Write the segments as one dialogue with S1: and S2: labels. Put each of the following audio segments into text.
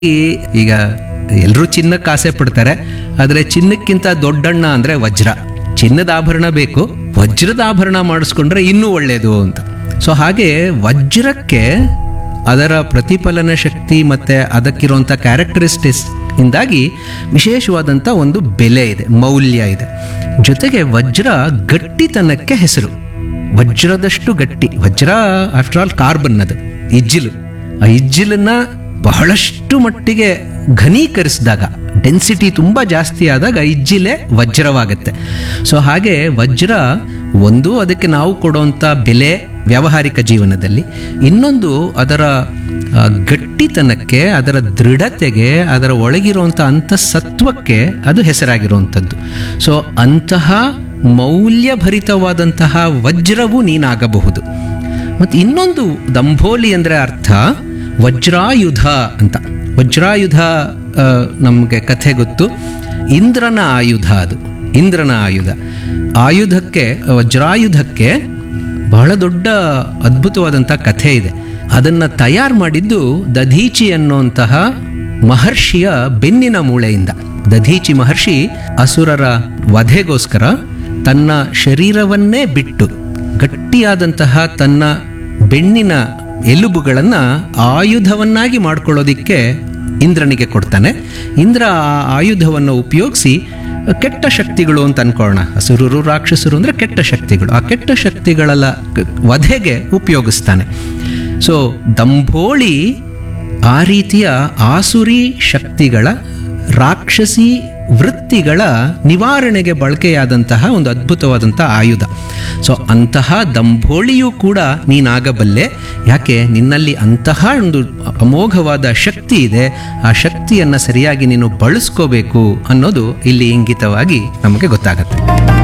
S1: ಈ- ಈಗ ಎಲ್ಲರೂ ಚಿನ್ನಕ್ಕೆ ಆಸೆ ಪಡ್ತಾರೆ ಆದರೆ ಚಿನ್ನಕ್ಕಿಂತ ದೊಡ್ಡಣ್ಣ ಅಂದ್ರೆ ವಜ್ರ ಚಿನ್ನದ ಆಭರಣ ಬೇಕು ವಜ್ರದ ಆಭರಣ ಮಾಡಿಸ್ಕೊಂಡ್ರೆ ಇನ್ನೂ ಒಳ್ಳೆಯದು ಅಂತ ಸೊ ಹಾಗೆ ವಜ್ರಕ್ಕೆ ಅದರ ಪ್ರತಿಫಲನ ಶಕ್ತಿ ಮತ್ತೆ ಅದಕ್ಕಿರುವಂಥ ಕ್ಯಾರೆಕ್ಟರಿಸ್ಟಿಕ್ಸ್ ಇಂದಾಗಿ ವಿಶೇಷವಾದಂಥ ಒಂದು ಬೆಲೆ ಇದೆ ಮೌಲ್ಯ ಇದೆ ಜೊತೆಗೆ ವಜ್ರ ಗಟ್ಟಿತನಕ್ಕೆ ಹೆಸರು ವಜ್ರದಷ್ಟು ಗಟ್ಟಿ ವಜ್ರ ಆಫ್ಟರ್ ಆಲ್ ಕಾರ್ಬನ್ ಅದು ಇಜ್ಜಿಲು ಆ ಇಜ್ಜಿಲನ್ನ ಬಹಳಷ್ಟು ಮಟ್ಟಿಗೆ ಘನೀಕರಿಸಿದಾಗ ಡೆನ್ಸಿಟಿ ತುಂಬ ಜಾಸ್ತಿ ಆದಾಗ ಇಜ್ಜಿಲೆ ವಜ್ರವಾಗುತ್ತೆ ಸೊ ಹಾಗೆ ವಜ್ರ ಒಂದು ಅದಕ್ಕೆ ನಾವು ಕೊಡುವಂಥ ಬೆಲೆ ವ್ಯಾವಹಾರಿಕ ಜೀವನದಲ್ಲಿ ಇನ್ನೊಂದು ಅದರ ಆ, ಗಟ್ಟಿತನಕ್ಕೆ ಅದರ ದೃಢತೆಗೆ ಅದರ ಒಳಗಿರುವಂಥ ಅಂತಸತ್ವಕ್ಕೆ ಅದು ಹೆಸರಾಗಿರುವಂಥದ್ದು ಸೊ ಅಂತಹ ಮೌಲ್ಯಭರಿತವಾದಂತಹ ವಜ್ರವು ನೀನಾಗಬಹುದು ಮತ್ತು ಇನ್ನೊಂದು ದಂಭೋಲಿ ಅಂದರೆ ಅರ್ಥ ವಜ್ರಾಯುಧ ಅಂತ ವಜ್ರಾಯುಧ ನಮಗೆ ಕಥೆ ಗೊತ್ತು ಇಂದ್ರನ ಆಯುಧ ಅದು ಇಂದ್ರನ ಆಯುಧ ಆಯುಧಕ್ಕೆ ವಜ್ರಾಯುಧಕ್ಕೆ ಬಹಳ ದೊಡ್ಡ ಅದ್ಭುತವಾದಂಥ ಕಥೆ ಇದೆ ಅದನ್ನು ತಯಾರು ಮಾಡಿದ್ದು ದಧೀಚಿ ಅನ್ನುವಂತಹ ಮಹರ್ಷಿಯ ಬೆನ್ನಿನ ಮೂಳೆಯಿಂದ ದಧೀಚಿ ಮಹರ್ಷಿ ಅಸುರರ ವಧೆಗೋಸ್ಕರ ತನ್ನ ಶರೀರವನ್ನೇ ಬಿಟ್ಟು ಗಟ್ಟಿಯಾದಂತಹ ತನ್ನ ಬೆನ್ನಿನ ಎಲುಬುಗಳನ್ನು ಆಯುಧವನ್ನಾಗಿ ಮಾಡ್ಕೊಳ್ಳೋದಿಕ್ಕೆ ಇಂದ್ರನಿಗೆ ಕೊಡ್ತಾನೆ ಇಂದ್ರ ಆ ಆಯುಧವನ್ನು ಉಪಯೋಗಿಸಿ ಕೆಟ್ಟ ಶಕ್ತಿಗಳು ಅಂತ ಅನ್ಕೊಳ್ಳೋಣ ಅಸುರರು ರಾಕ್ಷಸರು ಅಂದರೆ ಕೆಟ್ಟ ಶಕ್ತಿಗಳು ಆ ಕೆಟ್ಟ ಶಕ್ತಿಗಳ ವಧೆಗೆ ಉಪಯೋಗಿಸ್ತಾನೆ ಸೊ ದಂಭೋಳಿ ಆ ರೀತಿಯ ಆಸುರಿ ಶಕ್ತಿಗಳ ರಾಕ್ಷಸಿ ವೃತ್ತಿಗಳ ನಿವಾರಣೆಗೆ ಬಳಕೆಯಾದಂತಹ ಒಂದು ಅದ್ಭುತವಾದಂಥ ಆಯುಧ ಸೊ ಅಂತಹ ದಂಭೋಳಿಯೂ ಕೂಡ ನೀನಾಗಬಲ್ಲೆ ಯಾಕೆ ನಿನ್ನಲ್ಲಿ ಅಂತಹ ಒಂದು ಅಮೋಘವಾದ ಶಕ್ತಿ ಇದೆ ಆ ಶಕ್ತಿಯನ್ನು ಸರಿಯಾಗಿ ನೀನು ಬಳಸ್ಕೋಬೇಕು ಅನ್ನೋದು ಇಲ್ಲಿ ಇಂಗಿತವಾಗಿ ನಮಗೆ ಗೊತ್ತಾಗತ್ತೆ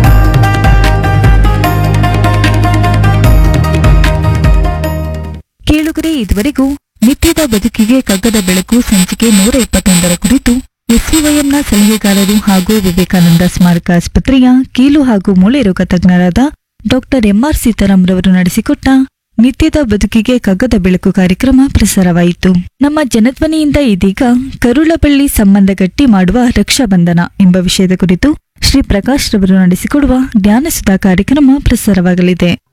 S2: ಕೇಳುಗರೆ ಇದುವರೆಗೂ ನಿತ್ಯದ ಬದುಕಿಗೆ ಕಗ್ಗದ ಬೆಳಕು ಸಂಚಿಕೆ ನೂರ ಇಪ್ಪತ್ತೊಂದರ ಕುರಿತು ಎಸ್ಸಿವೈಎಂನ ಸಲಹೆಗಾರರು ಹಾಗೂ ವಿವೇಕಾನಂದ ಸ್ಮಾರಕ ಆಸ್ಪತ್ರೆಯ ಕೀಲು ಹಾಗೂ ಮೂಳೆ ರೋಗ ತಜ್ಞರಾದ ಡಾಕ್ಟರ್ ಎಂಆರ್ ಸೀತಾರಾಮ್ ರವರು ನಡೆಸಿಕೊಟ್ಟ ನಿತ್ಯದ ಬದುಕಿಗೆ ಕಗ್ಗದ ಬೆಳಕು ಕಾರ್ಯಕ್ರಮ ಪ್ರಸಾರವಾಯಿತು ನಮ್ಮ ಜನಧ್ವನಿಯಿಂದ ಇದೀಗ ಕರುಳಬಳ್ಳಿ ಸಂಬಂಧ ಗಟ್ಟಿ ಮಾಡುವ ರಕ್ಷಾಬಂಧನ ಎಂಬ ವಿಷಯದ ಕುರಿತು ಶ್ರೀ ಪ್ರಕಾಶ್ ರವರು ನಡೆಸಿಕೊಡುವ ಜ್ಞಾನಸುಧಾ ಕಾರ್ಯಕ್ರಮ ಪ್ರಸಾರವಾಗಲಿದೆ